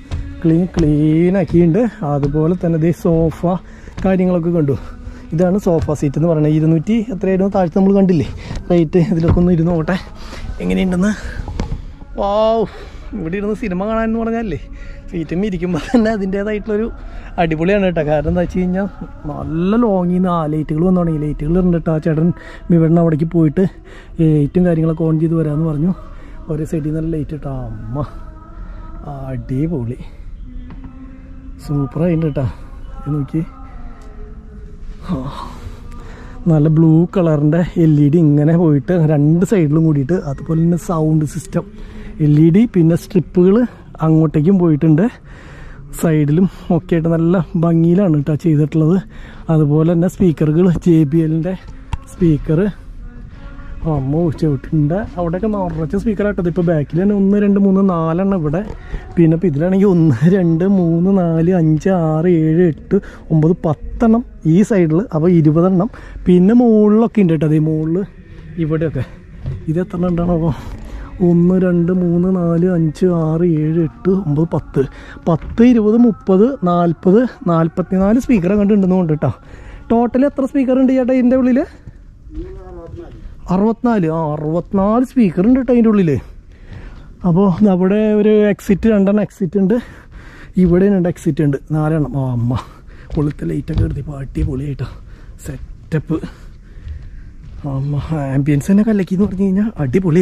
ക്ലീൻ ക്ലീൻ ആക്കിയിട്ടുണ്ട് അതുപോലെ തന്നെ ദേ സോഫ കാര്യങ്ങളൊക്കെ കണ്ടു ഇതാണ് സോഫ സീറ്റ് എന്ന് പറയുന്നത് ഇരുന്നൂറ്റി എത്രയായിരുന്നു താഴ്ത്ത് നമ്മൾ കണ്ടില്ലേ റേറ്റ് ഇതിലൊക്കെ ഒന്ന് ഇരുന്ന് നോട്ടെ എങ്ങനെയുണ്ടെന്ന് വാവ് ഇവിടെ ഇരുന്ന് സിനിമ കാണാൻ എന്ന് പറഞ്ഞാലേ സീറ്റും ഇരിക്കുമ്പോൾ തന്നെ അതിൻ്റേതായിട്ടുള്ളൊരു അടിപൊളിയാണ് കേട്ടോ കാരണം എന്താ വെച്ച് കഴിഞ്ഞാൽ നല്ല ലോങ്ങിൽ നിന്ന് ആ ലൈറ്റുകൾ വന്നു തുടങ്ങി ലൈറ്റുകൾ ഇരുന്നിട്ട് ആ ചേട്ടൻ ഇവിടെ അവിടേക്ക് പോയിട്ട് ലൈറ്റും കാര്യങ്ങളൊക്കെ ഓൺ ചെയ്ത് വരാമെന്ന് പറഞ്ഞു ഒരു സൈഡിൽ നല്ല ലൈറ്റ് ഇട്ടാ അമ്മ അടിപൊളി സൂപ്പറായിട്ടുണ്ട് കേട്ടോ ഇത് നോക്കി ആ. നല്ല ബ്ലൂ കളറിൻ്റെ എൽ ഇ ഡി ഇങ്ങനെ പോയിട്ട് രണ്ട് സൈഡിലും കൂടിയിട്ട് അതുപോലെ തന്നെ sound system L E D പിന്നെ സ്ട്രിപ്പുകൾ അങ്ങോട്ടേക്കും പോയിട്ടുണ്ട് സൈഡിലും ഒക്കെ ആയിട്ട് നല്ല ഭംഗിയിലാണ് കേട്ടോ ചെയ്തിട്ടുള്ളത് അതുപോലെ തന്നെ സ്പീക്കറുകൾ ജെ ബി എല്ലിൻ്റെ സ്പീക്കർ അമ്മ ചവിട്ടുണ്ട് അവിടെയൊക്കെ നിറച്ച സ്പീക്കറായിട്ടത് ഇപ്പോൾ ബാക്കിൽ തന്നെ ഒന്ന് രണ്ട് മൂന്ന് നാലെണ്ണം ഇവിടെ പിന്നെ ഇപ്പോൾ ഇതിലാണെങ്കിൽ ഒന്ന് രണ്ട് മൂന്ന് നാല് അഞ്ച് ആറ് ഏഴ് എട്ട് ഒമ്പത് പത്തെണ്ണം ഈ സൈഡിൽ അപ്പോൾ ഇരുപതെണ്ണം പിന്നെ മുകളിലൊക്കെ ഉണ്ട് കേട്ടോ അതേ മുകളിൽ ഇവിടെയൊക്കെ ഇത് എത്ര എണ്ണം ഉണ്ടാണോ അപ്പോൾ ഒന്ന് രണ്ട് മൂന്ന് നാല് അഞ്ച് ആറ് ഏഴ് എട്ട് ഒമ്പത് പത്ത് പത്ത് ഇരുപത് മുപ്പത് നാൽപ്പത് നാൽപ്പത്തി നാല് സ്പീക്കർ കണ്ടുണ്ടെന്ന് കൊണ്ട് കേട്ടോ ടോട്ടൽ എത്ര സ്പീക്കർ ഉണ്ട് ചേട്ടാ ഇതിൻ്റെ ഉള്ളിൽ അറുപത്തിനാല് ആ അറുപത്തിനാല് സ്പീക്കർ ഉണ്ട് കേട്ടോ അതിൻ്റെ ഉള്ളിൽ അപ്പോൾ അവിടെ ഒരു എക്സിറ്റ് രണ്ടെണ്ണം എക്സിറ്റ് ഉണ്ട് ഇവിടെ രണ്ട് എക്സിറ്റ് ഉണ്ട് നാലെണ്ണം ആ അമ്മ പൊളിത്തെ ലൈറ്റൊക്കെ എടുത്തി പാട്ടി പൊളിയായിട്ടോ സെറ്റപ്പ് അമ്മ ആംബിയൻസ് തന്നെ കലക്കി എന്ന് പറഞ്ഞു കഴിഞ്ഞാൽ അടിപൊളി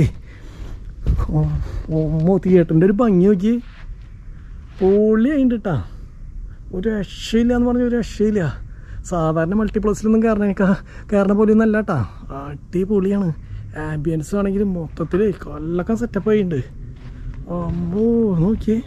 ഓമ്മോ തിയേറ്ററിൻ്റെ ഒരു ഭംഗി നോക്കി പൊളിയായിട്ടുണ്ട് കേട്ടാ ഒരു രക്ഷയില്ല എന്ന് പറഞ്ഞ ഒരു രക്ഷയില്ല സാധാരണ മൾട്ടിപ്ലക്സിലൊന്നും കയറണേക്കാ കയറണ പോലെ ഒന്നും അല്ല കേട്ടാ അടിപൊളിയാണ് ആംബിയൻസ് ആണെങ്കിൽ മൊത്തത്തിൽ കൊല്ലൊക്കെ സെറ്റപ്പ് ആയിട്ടുണ്ട് അമ്മോ നോക്കിയേ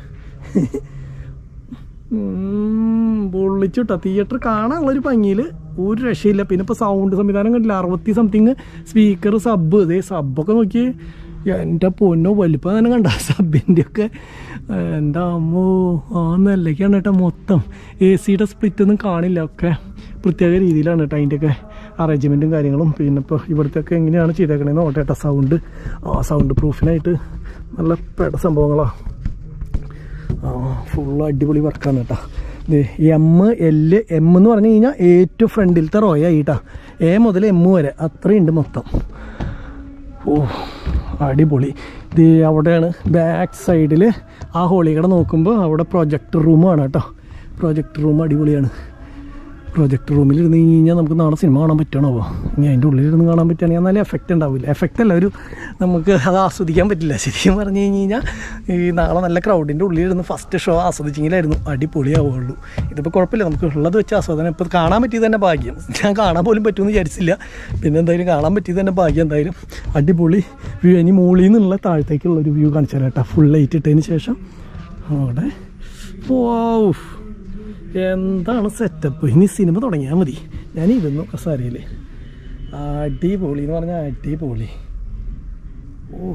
പൊള്ളിച്ചു കേട്ടോ തിയേറ്റർ കാണാനുള്ളൊരു ഭംഗിയിൽ ഒരു രക്ഷയില്ല പിന്നെ ഇപ്പോൾ സൗണ്ട് സംവിധാനം കണ്ടില്ല അറുപത്തി സംതിങ് സ്പീക്കർ സബ് ഇതേ സബ്ബൊക്കെ നോക്കി എൻ്റെ പൊന്നോ വലിപ്പം തന്നെ കണ്ട സബിൻ്റെ ഒക്കെ എൻ്റെ അമ്മോ ആ നെല്ലൊക്കെയാണ് കേട്ടോ മൊത്തം എ സിയുടെ സ്പ്ലിറ്റ് ഒന്നും കാണില്ല ഒക്കെ പ്രത്യേക രീതിയിലാണ് കേട്ടോ അതിൻ്റെയൊക്കെ അറേഞ്ച്മെൻറ്റും കാര്യങ്ങളും പിന്നെ ഇപ്പോൾ ഇവിടുത്തെ ഒക്കെ എങ്ങനെയാണ് ചെയ്തേക്കണേന്ന് നോട്ടെ കേട്ടോ സൗണ്ട് ആ സൗണ്ട് പ്രൂഫിനായിട്ട് നല്ല പേട സംഭവങ്ങളാണ് ആ ഫുള്ള് അടിപൊളി വർക്കാണ് കേട്ടോ എം എൽ എം എന്ന് പറഞ്ഞു കഴിഞ്ഞാൽ ഏറ്റവും ഫ്രണ്ടിലത്തെ റോയ ആയിട്ടാ എ മുതൽ എം വരെ അത്രയുണ്ട് മൊത്തം ഓ അടിപൊളി ഇത് അവിടെയാണ് ബാക്ക് സൈഡിൽ ആ ഹോളികട നോക്കുമ്പോൾ അവിടെ പ്രൊജക്ടർ റൂമാണ് കേട്ടോ പ്രൊജക്ടർ റൂം അടിപൊളിയാണ് പ്രൊജക്ട് റൂമിൽ ഇരുന്ന് കഴിഞ്ഞാൽ നമുക്ക് നാളെ സിനിമ കാണാൻ പറ്റണോ ഇനി അതിൻ്റെ ഉള്ളിലിരുന്ന് കാണാൻ പറ്റുകയാണെങ്കിൽ എന്നാലും എഫക്റ്റ് ഉണ്ടാവില്ല എഫക്റ്റ് അല്ല ഒരു നമുക്ക് അത് ആസ്വദിക്കാൻ പറ്റില്ല ശരിക്കും പറഞ്ഞു കഴിഞ്ഞ് കഴിഞ്ഞാൽ ഈ നാളെ നല്ല ക്രൗഡിൻ്റെ ഉള്ളിലിരുന്ന് ഫസ്റ്റ് ഷോ ആസ്വദിച്ചെങ്കിലായിരുന്നു അടിപൊളിയാവുള്ളൂ ഇതിപ്പോൾ കുഴപ്പമില്ല നമുക്ക് ഉള്ളത് വെച്ച് ആസ്വാദനം ഇപ്പോൾ കാണാൻ പറ്റിയത് തന്നെ ഭാഗ്യം ഞാൻ കാണാൻ പോലും പറ്റുമെന്ന് വിചാരിച്ചില്ല പിന്നെ എന്തായാലും കാണാൻ പറ്റിയത് തന്നെ ഭാഗ്യം എന്തായാലും അടിപൊളി വ്യൂ ഇനി മുകളിൽ നിന്നുള്ള താഴത്തേക്കുള്ള ഒരു വ്യൂ കാണിച്ചാൽ കേട്ടോ ഫുൾ ലൈറ്റ് ഇട്ടതിന് ശേഷം അവിടെ ഓ എന്താണ് സെറ്റപ്പ് ഇനി സിനിമ തുടങ്ങിയാൽ മതി ഞാൻ ഇരുന്നു കസാരയിൽ അടിപൊളി എന്ന് പറഞ്ഞാൽ അടിപൊളി ഓ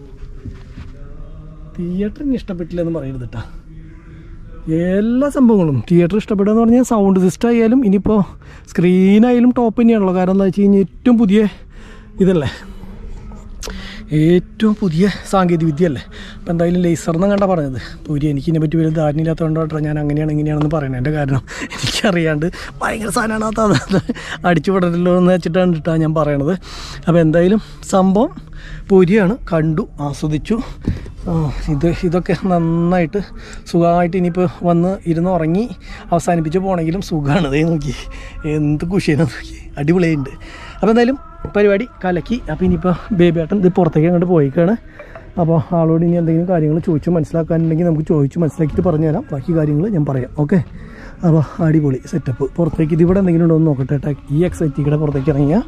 തിയേറ്റർ ഇനി ഇഷ്ടപ്പെട്ടില്ല എന്ന് പറയരുത് കേട്ടാ എല്ലാ സംഭവങ്ങളും തിയേറ്റർ ഇഷ്ടപ്പെടുക എന്ന് പറഞ്ഞാൽ സൗണ്ട് സിസ്റ്റം ആയാലും ഇനിയിപ്പോൾ സ്ക്രീനായാലും ടോപ്പ് തന്നെയാണല്ലോ കാരണം എന്താ വെച്ച് കഴിഞ്ഞാൽ ഏറ്റവും പുതിയ ഇതല്ലേ ഏറ്റവും പുതിയ സാങ്കേതിക വിദ്യയല്ലേ അപ്പോൾ എന്തായാലും ലേസർ എന്ന് കണ്ട പറഞ്ഞത് പൂരി എനിക്ക് ഇതിനെ പറ്റി വലിയ ധാരണ ഇല്ലാത്തതുകൊണ്ടാണ് ഞാൻ അങ്ങനെയാണ് ഇങ്ങനെയാണെന്ന് പറയുന്നത് എൻ്റെ കാരണം എനിക്കറിയാണ്ട് ഭയങ്കര സാധനമാണ് അത് അടിച്ചു വിടണല്ലോ എന്ന് വെച്ചിട്ടാണ് കേട്ടോ ഞാൻ പറയണത് അപ്പോൾ എന്തായാലും സംഭവം പൂരിയാണ് കണ്ടു ആസ്വദിച്ചു ആ, ഇത് ഇതൊക്കെ നന്നായിട്ട് സുഖമായിട്ട് ഇനിയിപ്പോൾ വന്ന് ഇരുന്ന് ഉറങ്ങി അവസാനിപ്പിച്ച് പോകണമെങ്കിലും സുഖമാണ് അതേ നോക്കി എന്ത് കുഷിയാണ് നോക്കി അടിപൊളിയുണ്ട് അപ്പോൾ എന്തായാലും പരിപാടി കലക്കി അപ്പോൾ ഇനിയിപ്പോൾ ബേബി ഏട്ടൻ ഇത് പുറത്തേക്ക് അങ്ങോട്ട് പോയിക്കാണ് അപ്പോൾ ആളോട് ഇനി എന്തെങ്കിലും കാര്യങ്ങൾ ചോദിച്ചു മനസ്സിലാക്കാനുണ്ടെങ്കിൽ നമുക്ക് ചോദിച്ചു മനസ്സിലാക്കിയിട്ട് പറഞ്ഞുതരാം ബാക്കി കാര്യങ്ങൾ ഞാൻ പറയാം ഓക്കെ അപ്പോൾ അടിപൊളി സെറ്റപ്പ് പുറത്തേക്ക് ഇതിവിടെ എന്തെങ്കിലും ഉണ്ടോ എന്ന് നോക്കട്ടെ ഏട്ടാ ഈ എക്സൈറ്റിയുടെ പുറത്തേക്ക് ഇറങ്ങിയാൽ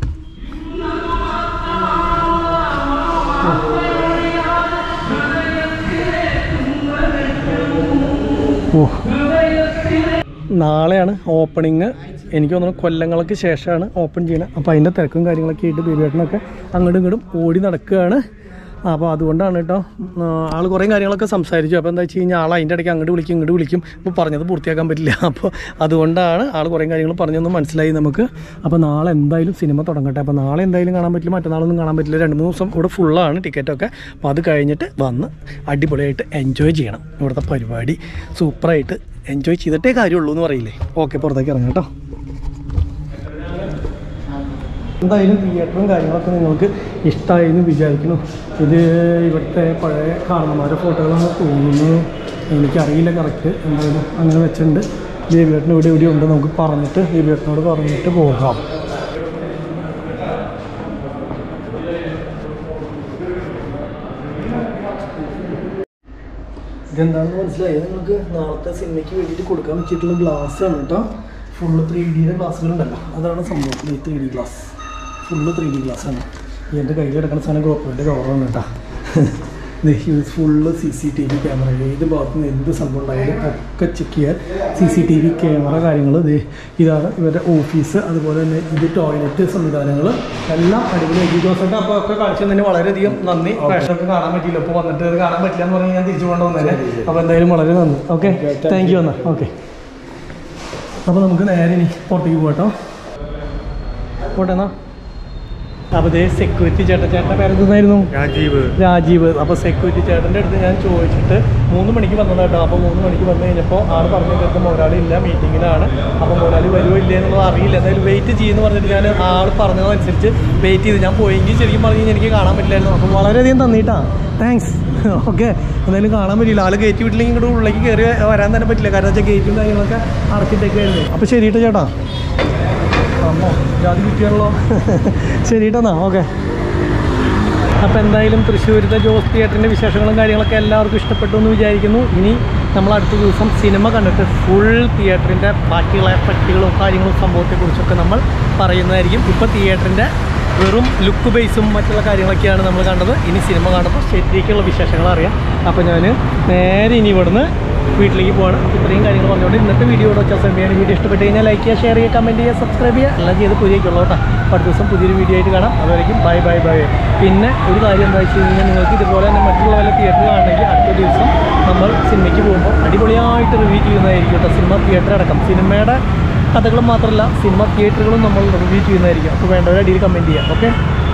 ഓ നാളെയാണ് ഓപ്പണിങ് എനിക്ക് തോന്നുന്നു കൊല്ലങ്ങൾക്ക് ശേഷമാണ് ഓപ്പൺ ചെയ്യണത് അപ്പോൾ അതിൻ്റെ തിരക്കും കാര്യങ്ങളൊക്കെ ആയിട്ട് ബേബിയേട്ടനൊക്കെ അങ്ങോട്ടും ഇങ്ങോട്ടും ഓടി നടക്കുകയാണ് അപ്പോൾ അതുകൊണ്ടാണ് കേട്ടോ ആൾ കുറേ കാര്യങ്ങളൊക്കെ സംസാരിച്ചു അപ്പോൾ എന്താ വെച്ച് കഴിഞ്ഞാൽ ആൾ അതിൻ്റെ ഇടയ്ക്ക് അങ്ങോട്ട് വിളിക്കും ഇങ്ങോട്ട് വിളിക്കും ഇപ്പോൾ പറഞ്ഞത് പൂർത്തിയാക്കാൻ പറ്റില്ല അപ്പോൾ അതുകൊണ്ടാണ് ആൾ കുറേ കാര്യങ്ങൾ പറഞ്ഞൊന്ന് മനസ്സിലായി നമുക്ക് അപ്പോൾ നാളെ എന്തായാലും സിനിമ തുടങ്ങട്ടെ അപ്പോൾ നാളെ എന്തായാലും കാണാൻ പറ്റില്ല മറ്റന്നാളൊന്നും കാണാൻ പറ്റില്ല രണ്ട് മൂന്ന് ദിവസം ഇവിടെ ഫുള്ളാണ് ടിക്കറ്റൊക്കെ അപ്പോൾ അത് കഴിഞ്ഞിട്ട് വന്ന് അടിപൊളിയായിട്ട് എൻജോയ് ചെയ്യണം ഇവിടുത്തെ പരിപാടി സൂപ്പറായിട്ട് എൻജോയ് ചെയ്തിട്ടേ കാര്യമുള്ളൂ എന്ന് പറയില്ലേ ഓക്കെ പുറത്തേക്ക് ഇറങ്ങാം കേട്ടോ എന്തായാലും തിയേറ്ററും കാര്യങ്ങളൊക്കെ നിങ്ങൾക്ക് ഇഷ്ടമായി എന്ന് വിചാരിക്കുന്നു ഇത് ഇവിടുത്തെ പഴയ കാരണന്മാരുടെ ഫോട്ടോകളാണ് തോന്നുന്നു എനിക്കറിയില്ല കറക്റ്റ് എന്തായാലും അങ്ങനെ വെച്ചിട്ടുണ്ട് ദേവിയേട്ടൻ ഇവിടെ ഇവിടെ ഉണ്ട് നമുക്ക് പറഞ്ഞിട്ട് ദേവിയേട്ടനോട് പറഞ്ഞിട്ട് പോകാം ഇതെന്താണെന്ന് മനസ്സിലായി നിങ്ങൾക്ക് നാളത്തെ സിനിമയ്ക്ക് വേണ്ടിയിട്ട് കൊടുക്കാൻ വെച്ചിട്ടുള്ള ഗ്ലാസ് ആണ് കേട്ടോ ഫുള്ള് ത്രീ ഡിയുടെ ഗ്ലാസ്സുകളുണ്ടല്ലോ അതാണ് സംഭവം ഈ three D glass full three D glass ആണ് ഈ എൻ്റെ കയ്യിൽ കിടക്കുന്ന സാധനം ഗോപ്രോൻ്റെ കവറാണ് കേട്ടോ ഇത് full C C T V camera ഏത് ഭാഗത്തു നിന്ന് എന്ത് സംഭവം ഉണ്ടായാലും ഒക്കെ ചെക്ക് ചെയ്യാൻ C C T V camera കാര്യങ്ങൾ ഇത് ഇതാണ് ഇവരുടെ ഓഫീസ് അതുപോലെ തന്നെ ഇത് ടോയ്ലറ്റ് സംവിധാനങ്ങൾ എല്ലാം അടിപൊളിയാക്കി ദിവസത്തെ അപ്പോൾ ഒക്കെ കാണിച്ചു തന്നെ വളരെയധികം നന്ദി പ്രേക്ഷകർക്ക് കാണാൻ പറ്റിയില്ല ഇപ്പോൾ വന്നിട്ട് ഇത് കാണാൻ പറ്റില്ല എന്ന് പറഞ്ഞ് ഞാൻ തിരിച്ചു കൊണ്ടു വന്നേനെ അപ്പോൾ എന്തായാലും വളരെ നന്ദി ഓക്കെ താങ്ക് യു എന്നാൽ ഓക്കെ അപ്പോൾ നമുക്ക് നേരെ ഇനി പുറത്തേക്ക് പോകട്ടോ പോട്ടെ എന്നാ അപ്പോൾ ഇതേ സെക്യൂരിറ്റി ചേട്ടൻ ചേട്ടൻ്റെ പേരെന്തായിരുന്നു രാജീവ് രാജീവ് അപ്പോൾ സെക്യൂരിറ്റി ചേട്ടൻ്റെ അടുത്ത് ഞാൻ ചോദിച്ചിട്ട് മൂന്ന് മണിക്ക് വന്നതാട്ടോ അപ്പോൾ മൂന്ന് മണിക്ക് വന്നു കഴിഞ്ഞപ്പോൾ ആൾ പറഞ്ഞു കേട്ട് മുതലാളി ഇല്ല മീറ്റിങ്ങിലാണ് അപ്പോൾ മുതലാളി വരുമോ ഇല്ലേ എന്നുള്ളത് അറിയില്ല എന്തായാലും വെയിറ്റ് ചെയ്യുമെന്ന് പറഞ്ഞിട്ട് ഞാൻ ആൾ പറഞ്ഞതനുസരിച്ച് വെയിറ്റ് ചെയ്ത് ഞാൻ പോയെങ്കിൽ ശരിക്കും പറഞ്ഞു കഴിഞ്ഞാൽ എനിക്ക് കാണാൻ പറ്റില്ലായിരുന്നു അപ്പോൾ വളരെയധികം തന്നിട്ടാ താങ്ക്സ് ഓക്കെ എന്തായാലും കാണാൻ പറ്റില്ല ആൾ ഗേറ്റ് വിട്ടില്ലെങ്കിൽ ഇങ്ങോട്ട് ഉള്ളിലേക്ക് കയറി വരാൻ തന്നെ പറ്റില്ല കാരണം വെച്ചാൽ ഗേറ്റും കാര്യങ്ങളൊക്കെ അടച്ചിട്ടേക്കായിരുന്നു അപ്പോൾ ശരിയിട്ട് ചേട്ടാ അമ്മോ ജാതി കിട്ടിയാണല്ലോ ശരിയിട്ടെന്നാ ഓക്കെ അപ്പോൾ എന്തായാലും തൃശ്ശൂരത്തെ ജോസ് തിയേറ്ററിൻ്റെ വിശേഷങ്ങളും കാര്യങ്ങളൊക്കെ എല്ലാവർക്കും ഇഷ്ടപ്പെട്ടു എന്ന് വിചാരിക്കുന്നു ഇനി നമ്മൾ അടുത്ത ദിവസം സിനിമ കണ്ടിട്ട് ഫുൾ തിയേറ്ററിൻ്റെ ബാക്കിയുള്ള എഫക്റ്റുകളും കാര്യങ്ങളും സംഭവത്തെക്കുറിച്ചൊക്കെ നമ്മൾ പറയുന്നതായിരിക്കും ഇപ്പോൾ തിയേറ്ററിൻ്റെ വെറും ലുക്ക് ബേസും മറ്റുള്ള കാര്യങ്ങളൊക്കെയാണ് നമ്മൾ കണ്ടത് ഇനി സിനിമ കാണുമ്പോൾ ശരിക്കുള്ള വിശേഷങ്ങൾ അറിയാം അപ്പോൾ ഞാൻ നേരെ ഇനി ഇവിടുന്ന് വീട്ടിലേക്ക് പോവാണ് ഇത്രയും കാര്യങ്ങൾ പറഞ്ഞുകൊണ്ട് ഇന്നത്തെ വീഡിയോ ഇവിടെ വെച്ചാൽ സമയമാണ് വീഡിയോ ഇഷ്ടപ്പെട്ട് കഴിഞ്ഞാൽ ലൈക്ക് ചെയ്യുക ഷെയർ ചെയ്യുക കമൻറ്റ് ചെയ്യുക സബ്സ്ക്രൈബ് ചെയ്യുക എല്ലാം ചെയ്ത് പുതിയേക്കുള്ളൂ കേട്ടോ അപ്പോൾ അടുത്ത ദിവസം പുതിയൊരു വീഡിയോ ആയിട്ട് കാണാം അതുവരെയും ബൈ ബൈ ബൈ പിന്നെ ഒരു കാര്യം എന്താ വെച്ച് കഴിഞ്ഞാൽ നിങ്ങൾക്ക് ഇതുപോലെ തന്നെ മറ്റുള്ള വല്ല തിയേറ്റർ കാണണമെങ്കിൽ അടുത്ത ദിവസം നമ്മൾ സിനിമയ്ക്ക് പോകുമ്പോൾ അടിപൊളിയായിട്ട് റിവ്യൂ ചെയ്യുന്നതായിരിക്കും കേട്ടോ സിനിമ തിയേറ്റർ അടക്കം സിനിമയുടെ കഥകളും മാത്രമല്ല സിനിമ തിയേറ്ററുകളും നമ്മൾ റിവ്യൂ ചെയ്യുന്നതായിരിക്കും അപ്പോൾ വേണ്ടവരെ അടിയിൽ കമൻറ്റ് ചെയ്യാം ഓക്കെ